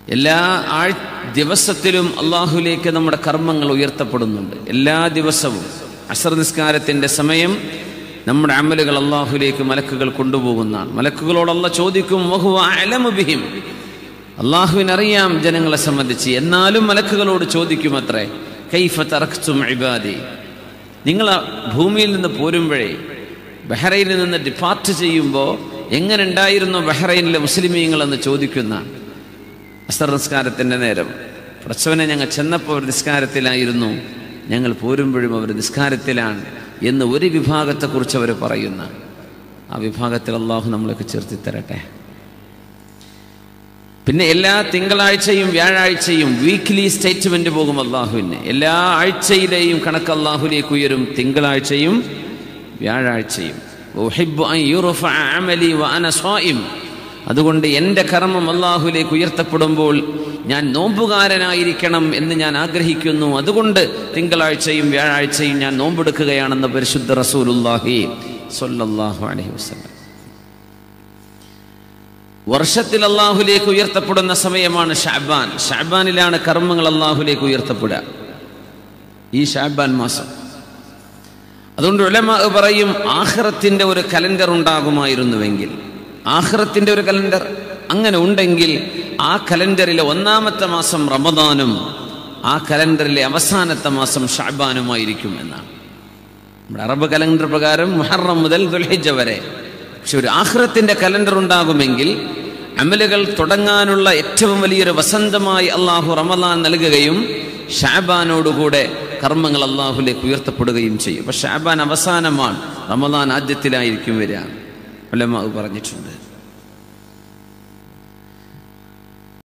എല്ലാ ആഴ് ദിവസത്തിലും അള്ളാഹുലേക്ക് നമ്മുടെ കർമ്മങ്ങൾ ഉയർത്തപ്പെടുന്നുണ്ട് എല്ലാ ദിവസവും അസർ നിസ്കാരത്തിൻ്റെ സമയം നമ്മുടെ അമലുകൾ അള്ളാഹുലേക്ക് മലക്കുകൾ കൊണ്ടുപോകുന്നതാണ് മലക്കുകളോട് അല്ല ചോദിക്കും വഹു അലമു ബിഹിം അള്ളാഹുവിനറിയാം ജനങ്ങളെ സംബന്ധിച്ച് എന്നാലും മലക്കുകളോട് ചോദിക്കുമത്രേ കൈഫ തറക്തും ഇബാദി നിങ്ങൾ ആ ഭൂമിയിൽ നിന്ന് പോരുമ്പോഴേ ബഹ്റൈനിൽ നിന്ന് ഡിപ്പാർട്ട് ചെയ്യുമ്പോൾ എങ്ങനെ ഉണ്ടായിരുന്നു ബഹ്റൈനിലെ മുസ്ലിമീങ്ങൾ എന്ന് ചോദിക്കുന്ന അസർ നിസ്കാരത്തിൻ്റെ നേരം പ്രസവനെ ഞങ്ങൾ ചെന്നപ്പോൾ അവർ നിസ്കാരത്തിലായിരുന്നു ഞങ്ങൾ പോരുമ്പോഴും അവർ നിസ്കാരത്തിലാണ് എന്ന് ഒരു വിഭാഗത്തെക്കുറിച്ച് അവർ പറയുന്ന ആ വിഭാഗത്തിൽ അള്ളാഹു നമ്മളൊക്കെ ചേർത്തി തരട്ടെ പിന്നെ എല്ലാ തിങ്കളാഴ്ചയും വ്യാഴാഴ്ചയും വീക്ക്ലി സ്റ്റേറ്റ്മെന്റ് പോകും അള്ളാഹുവിന് എല്ലാ ആഴ്ചയിലെയും കണക്ക് അള്ളാഹുലേക്ക് ഉയരും തിങ്കളാഴ്ചയും വ്യാഴാഴ്ചയും ഉഹിബ്ബു അൻ യുർഫഅ അമലി വഅന സ്വായിം. അതുകൊണ്ട് എൻ്റെ കർമ്മം അള്ളാഹുലേക്ക് ഉയർത്തപ്പെടുമ്പോൾ ഞാൻ നോമ്പുകാരനായിരിക്കണം എന്ന് ഞാൻ ആഗ്രഹിക്കുന്നു അതുകൊണ്ട് തിങ്കളാഴ്ചയും വ്യാഴാഴ്ചയും ഞാൻ നോമ്പെടുക്കുകയാണെന്ന് പരിശുദ്ധ റസൂലുല്ലാഹി സ്വല്ലല്ലാഹു അലൈഹി വസല്ലം വർഷത്തിൽ അള്ളാഹുലേക്ക് ഉയർത്തപ്പെടുന്ന സമയമാണ് ഷാബാൻ ഷാബാനിലാണ് കർമ്മങ്ങൾ അള്ളാഹുലേക്ക് ഉയർത്തപ്പെടുക ഈ ഷാബാൻ മാസം അതുകൊണ്ട് ഉലമ പറയും ആഹ്റത്തിന്റെ ഒരു കലണ്ടർ ഉണ്ടാകുമായിരുന്നുവെങ്കിൽ ആഹ്റത്തിന്റെ ഒരു കലണ്ടർ അങ്ങനെ ഉണ്ടെങ്കിൽ ആ കലണ്ടറിലെ ഒന്നാമത്തെ മാസം റമദാനും ആ കലണ്ടറിലെ അവസാനത്തെ മാസം ഷാബാനുമായിരിക്കും എന്നാണ് നമ്മുടെ അറബ് കലണ്ടർ പ്രകാരം മുഹറം മുതൽ ദുൽഹിജ വരെ പക്ഷെ ഒരു ആഹ്റത്തിന്റെ കലണ്ടർ ഉണ്ടാകുമെങ്കിൽ അമലുകൾ തുടങ്ങാനുള്ള ഏറ്റവും വലിയൊരു വസന്തമായി അള്ളാഹു റമദാൻ നൽകുകയും ഷാബാനോടുകൂടെ കർമ്മങ്ങൾ അള്ളാഹുലേക്ക് ഉയർത്തപ്പെടുകയും ചെയ്യും പക്ഷെ ഷാബാൻ അവസാനമാണ് റമദാൻ ആദ്യത്തിലായിരിക്കും വരിക ഉലമ പറഞ്ഞിട്ടുണ്ട്